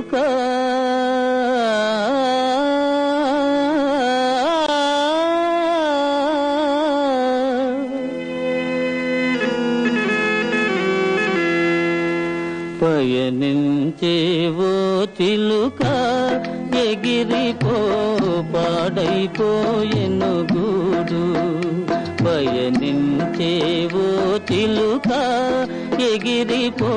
చిలుక పయనించేవో చిలుక ఎగిరిపో పాడైపోయెను గూడు పయనించేవో చిలుక ఎగిరిపో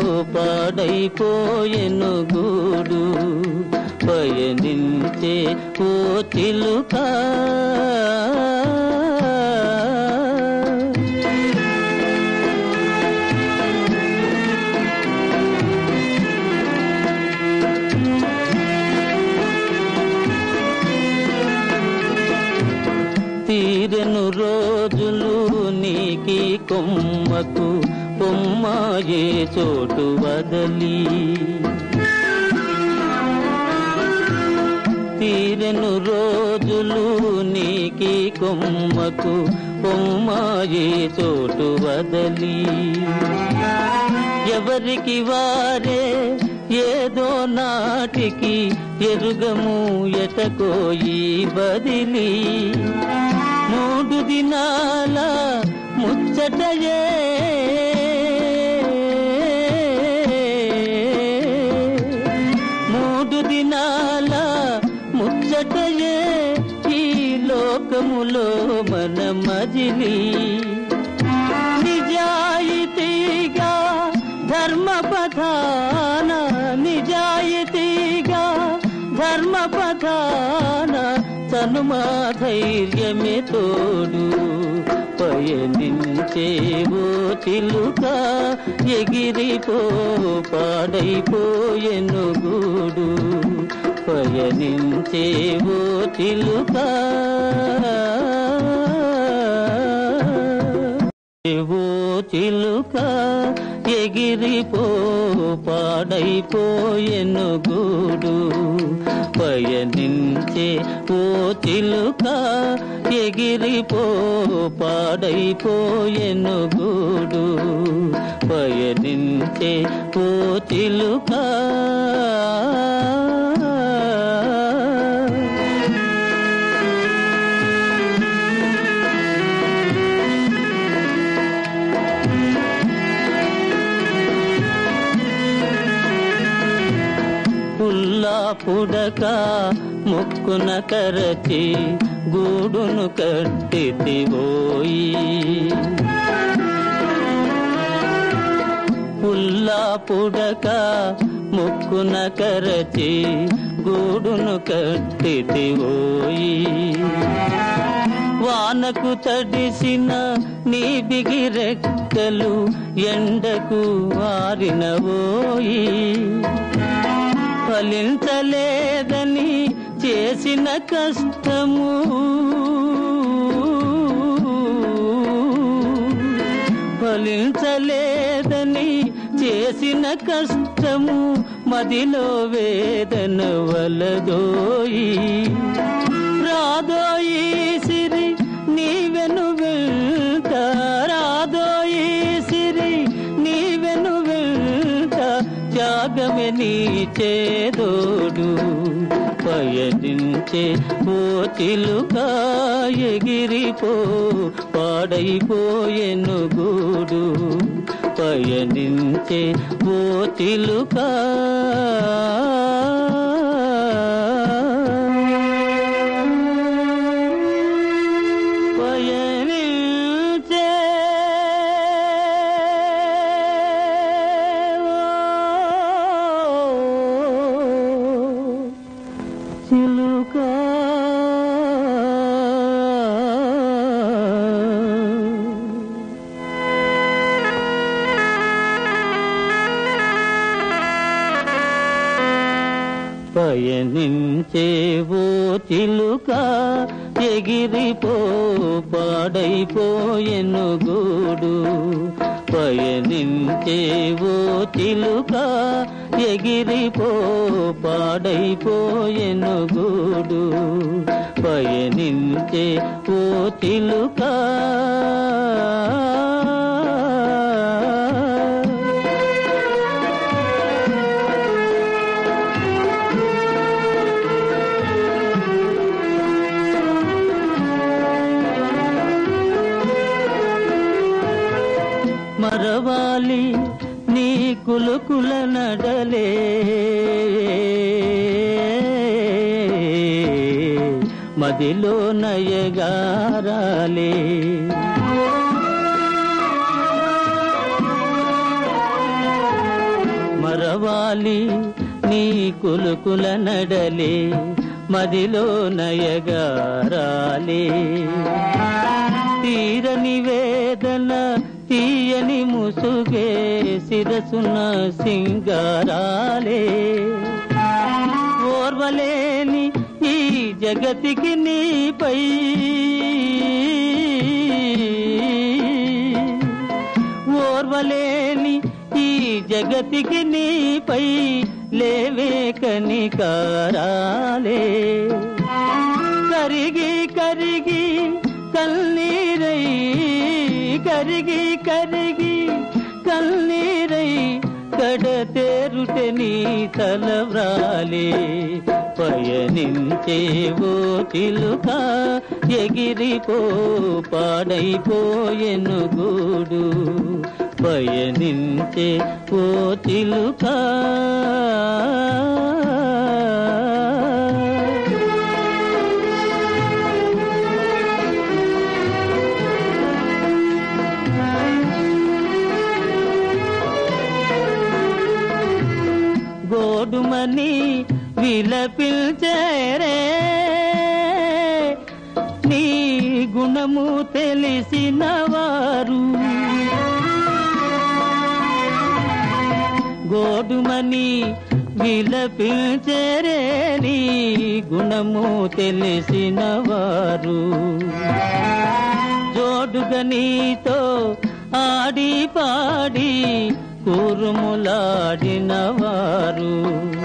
పాడైపోయెను గూడు పయనించే ఓ చిలుక తీరెను రోజులు నీకి కొమ్మకు కొమ్మాయే చోటు వదలి తీరెను రోజులు నీకి కొమ్మకు కొమ్మాయే చోటు వదలి ఎవరికి వారే ఏదో నాటికి ఎరుగము ఎటకోయి బదిలి మూడు దినాల ముచ్చటయే మూడు దినాల ముచ్చటయే ఈ లోకములో మన మజిలి నిజాయితీగా ధర్మ పథాన నిజాయితీగా ధర్మ పథాన తనుమా ధైర్యమే తోడు పయనించేవో చిలుక ఎగిరిపో పాడైపోయెను గూడు పయనించేవో చిలుక ఏవో చిలుక ఎగిరిపో పాడైపోయెను గూడు పయనించే ఓ చిలుక ఎగిరిపో పాడైపోయెను గూడు పయనించే ఓ చిలుక పుల్లా పుడక ముక్కున కరచి గూడును కట్టితివోయి పుల్లా పుడక ముక్కున కరచి గూడును కట్టితివోయి వానకు తడిసిన నీ బిగిరెక్కలు ఎండకు ఆరినవోయి ఫలించలేదని చేసిన కష్టము ఫలించలేదని చేసిన కష్టము మదిలో వేదన వలదోయి రాదోయి సిరి నీవెను వెళ్త రాదోయి సిరి నీవెను వెళ్త త్యాగమే నీ చేదోడు పయనించే ఓ చిలుక ఎగిరిపో పాడైపోయెను గూడు పయనించే ఓ చిలుక పయనించే ఓ చిలుక పయనించేవో చిలుక ఎగిరిపో పాడైపోయెను గూడు పయనించేవో చిలుక ఎగిరిపో పాడైపోయెను గూడు పయనించే ఓ చిలుక మరవాలి నీ కులుకుల నడలే మదిలో నయగారాలే మరవాలి నీ కులుకుల నడలే మదిలో నయగారాలే తీరని వేదన తీయని ముసుగే శిరసున సింగారాలే ఓర్వలేని ఈ జగతికి నీపై ఓర్వలేని ఈ జగతికి నీపై లేవే కనికారాలే కరిగి కరిగి కన్నీరై కరిగి కరిగి కన్నీరై కడతేరుటే నీ తలవ్రాలే పయనించేవో చిలుక ఎగిరిపో పాడైపోయెను గూడు పయనించే ఓ చిలుక గోడుమని విలపిల్చేరే నీ గుణము తెలిసిన వారు గోడుమని విలపిల్చేరే నీ గుణము తెలిసిన వారు జోడుగా నీతో ఆడి పాడి కూరుములాడిన వారు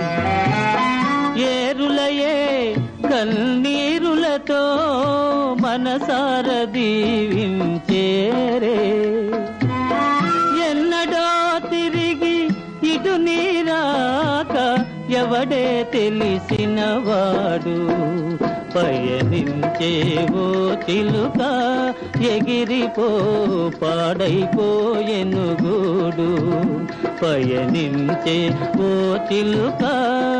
ఏరులయే కన్నీరులతో మనసార దీవించేరే ఎన్నడో తిరిగి ఇటు నీరాక ఎవడే తెలిసిన వాడు పయనించేవో చిలుక ఎగిరిపో పాడైపోయెను గూడు పయనించే ఓ చిలుక